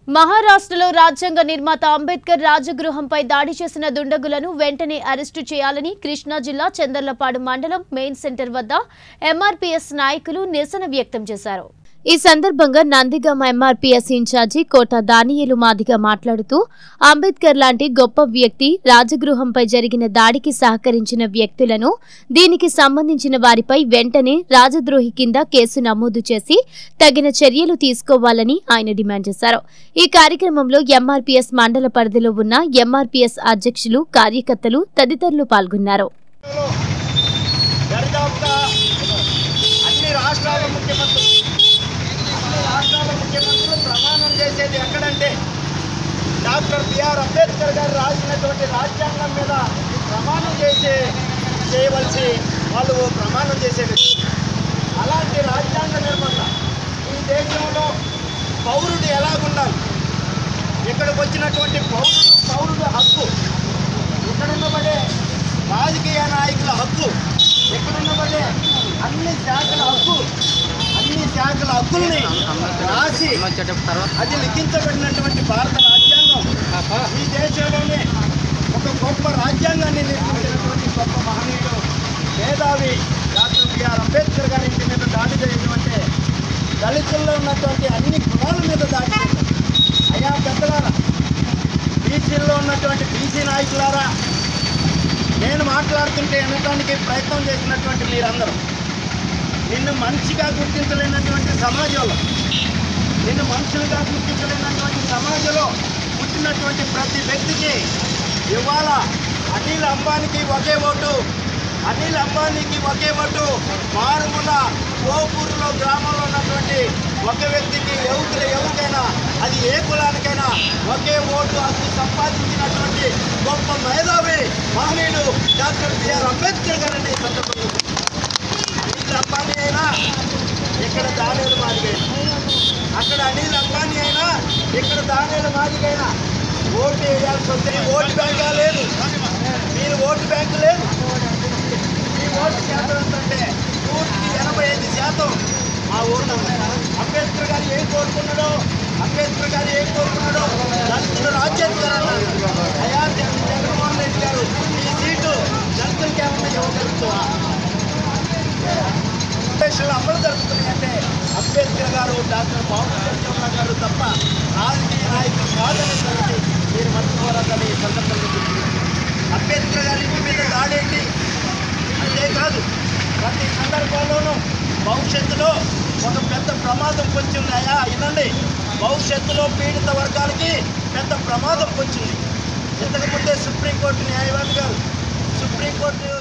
మహారాష్ట్రలో రాజ్యాంగ నిర్మాత అంబేద్కర్ రాజగృహంపై దాడి చేసిన దుండగులను వెంటనే అరెస్టు చేయాలని కృష్ణా జిల్లా చందర్లపాడు మండలం మెయిన్ సెంటర్ వద్ద ఎంఆర్పీఎస్ నాయకులు నిరసన వ్యక్తం చేశారు ఈ సందర్భంగా నందిగామ ఎంఆర్పీఎస్ ఇన్ఛార్జి కోట దానియేలు మాదిగా మాట్లాడుతూ అంబేద్కర్ లాంటి గొప్ప వ్యక్తి రాజగృహంపై జరిగిన దాడికి సహకరించిన వ్యక్తులను దీనికి సంబంధించిన వారిపై వెంటనే రాజద్రోహి కింద కేసు నమోదు చేసి తగిన చర్యలు తీసుకోవాలని ఆయన డిమాండ్ చేశారు ఈ కార్యక్రమంలో ఎంఆర్పీఎస్ మండల పరిధిలో ఉన్న ఎంఆర్పీఎస్ అధ్యక్షులు కార్యకర్తలు తదితరులు పాల్గొన్నారు దరిదాపుగా అన్ని రాష్ట్రాల ముఖ్యమంత్రులు అన్ని రాష్ట్రాల ముఖ్యమంత్రులు ప్రమాణం చేసేది ఎక్కడంటే డాక్టర్ బిఆర్ అంబేద్కర్ గారు రాసినటువంటి రాజ్యాంగం మీద ప్రమాణం చేసే చేయవలసి వాళ్ళు ప్రమాణం చేసేది అలాంటి రాజ్యాంగ నిర్మాత ఈ దేశంలో పౌరుడు ఎలాగుండాలి ఇక్కడికి వచ్చినటువంటి పౌరుడు పౌరుడు హక్కు ఇక్కడ ఉండబడే రాజకీయ నాయకుల హక్కు ఇక్కడ ఉండబడే అన్ని శాఖల హక్కు అన్ని శాఖల హక్కుల్ని రాసి అది లిఖించబడినటువంటి భారత రాజ్యాంగం ఈ దేశంలోనే ఒక గొప్ప రాజ్యాంగాన్ని నిర్మించినటువంటి గొప్ప మహనీయుడు మేధావి డాక్టర్ బిఆర్ అంబేద్కర్ గారి ఇంటి మీద దాడి చేయడం అంటే దళితుల్లో ఉన్నటువంటి అన్ని కులాల మీద దాడి చేయడం. అయ్యా పెద్దలారా బీసీల్లో ఉన్నటువంటి బీసీ నాయకులారా నేను మాట్లాడుతుంటే వినటానికి ప్రయత్నం చేసినటువంటి మీరందరూ నిన్ను మనిషిగా గుర్తించలేనటువంటి సమాజంలో నిన్ను మనుషులుగా గుర్తించలేనటువంటి సమాజంలో పుట్టినటువంటి ప్రతి వ్యక్తికి ఇవాళ అనిల్ అంబానీకి ఒకే ఓటు అనిల్ అంబానీకి ఒకే ఓటు మారుమూల కోపూరులో గ్రామంలో ఉన్నటువంటి ఒక వ్యక్తికి ఎవరికి ఎవరికైనా అది ఏ కులానికైనా ఒకే ఓటు హక్కు సంపాదించినటువంటి గొప్ప మేధావి మహనీయుడు డాక్టర్ బిఆర్ అంబేద్కర్ గారండి ఈ సందర్భంలో అనిల్ అంబానీ అయినా ఇక్కడ దానేలు మాదిగైనా అక్కడ అనిల్ అంబానీ అయినా ఇక్కడ దానేలు మాదిగైనా ఓటు వేయాల్సి వస్తే ఈ ఓటు బ్యాంకా లేదు మీరు ఓటు బ్యాంకు లేదు ఈ ఓటు శాతం ఎంతంటే నూటికి ఎనభై ఐదు శాతం మా ఊళ్ళో ఉన్నాయి. అంబేద్కర్ గారు ఏం కోరుకున్నాడో అంబేద్కర్ గారు ఏం కోరుకున్నాడో దళితులు రాజ్యాంగం అన్నారు అయ్యా జగన్ జగన్మోహన్ రెడ్డి గారు ఈ సీటు దళితులకి ఏమన్నా ఇవ్వగలుగుతావా దేశంలో అమలు జరుగుతున్నాయంటే అంబేద్కర్ గారు డాక్టర్ బాబు గారు తప్ప రాజకీయ నాయకులు కాదని సంగతి మీరు మర్చిపోరాదని ఈ సందర్భంగా చెప్తున్నాను. అంబేద్కర్ గారి ఇంటి మీద దాడేంటి అంతేకాదు ప్రతి సందర్భంలోనూ భవిష్యత్తులో ఒక పెద్ద ప్రమాదం పొంచి ఉన్నాయా వినండి భవిష్యత్తులో పీడిత వర్గాలకి పెద్ద ప్రమాదం పొంచింది ఇంతకుముందే సుప్రీంకోర్టు న్యాయవాది